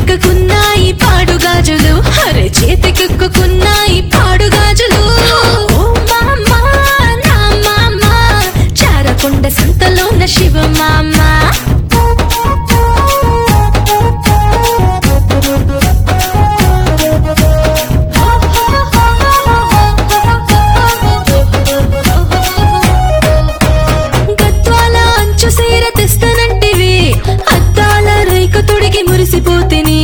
చేతికెక్కుకున్నాయి పాడుగాజులు అరే చేతికెక్కుకున్నాయి పాడుగాజులు ఓ మామ నా మామ చారకొండ సంతలోన శివ మామ గద్వాల అంచు సీర తెస్తానంటివి అద్దాల రేఖ తొడిగి మురిసిపోతిని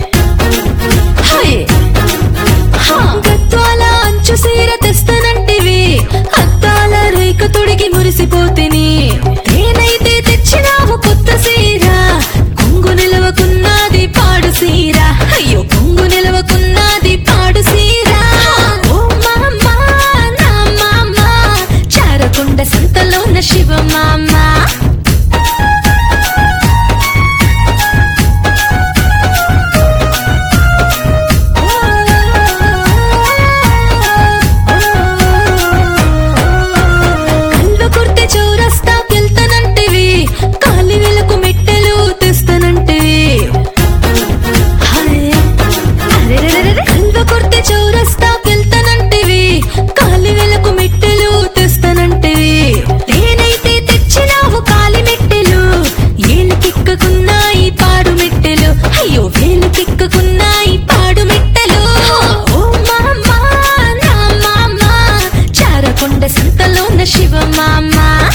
హాయ్ హా. గద్వాల అంచు సీర తెస్తానంటివి అద్దాల రేఖ తొడిగి మురిసిపోతిని నేనైతే తెచ్చినావు కొత్త సీర కొంగు నిలవకున్నది పాడు సీర అయ్యో కొంగు నిలవకున్నది పాడు సీర ఓ మామ నా మామ చారకొండ సంతలోన శివ మామ కల్వ కుర్తి చౌరస్తాకెళ్తానంటివి కాలి వెలకు మెట్టెలు తెస్తానంటివి హాయ్. అరెరెరెరెరె. కల్వ కుర్తి చౌరస్తాకెళ్తానంటివి కాలి వెలకు మెట్టెలు తెస్తానంటివి నేనైతే తెచ్చినావు కాలి మెట్టెలు ఏలుకెక్కకున్నాయి పాడు మెట్టెలు అయ్యో వేలుకెక్కకున్నాయి పాడు మెట్టెలు ఓ మామ నా మామ చారకొండ సంతలోన శివ మామ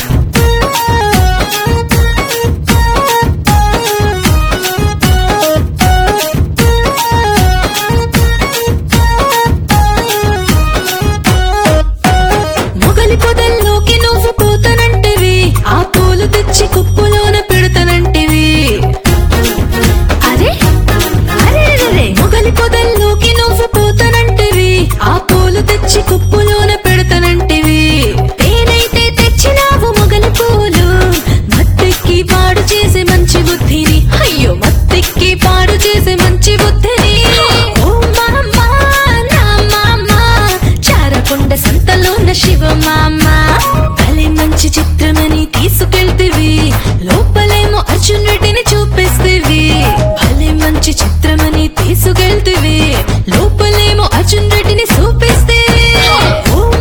మొగలి పొదల్లోకి నువ్వు పోతానంటివి ఆ పూలు తెచ్చి కుప్పులోన పెడతానంటివి అరే అరే అరే మొగలి పొదల్లోకి నువ్వు పోతానంటివి ఆ పూలు తెచ్చి కుప్పులోన పెడతానంటివి తేనైతే తెచ్చినావు మొగలి పూలు మత్తెక్కి పాడు చేసే మంచి బుద్ధిని అయ్యో మత్తెక్కి పాడు చేసే మంచి బుద్ధిని ఓ మామ నా మామ చారకొండ సంతలోన శివ మామ భలే మంచి చిత్రమని తీసుకెళ్తివి లోపలేమో అర్జునుడిని చూపిస్తివి భలే మంచి చిత్రమని తీసుకెళ్తివి లోపలేమో అర్జునుడిని చూపిస్తివి ఓ మామ నా మామ చారకొండ సంతలోన శివ మామ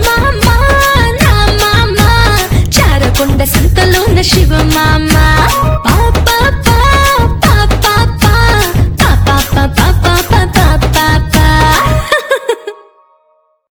శివ మామ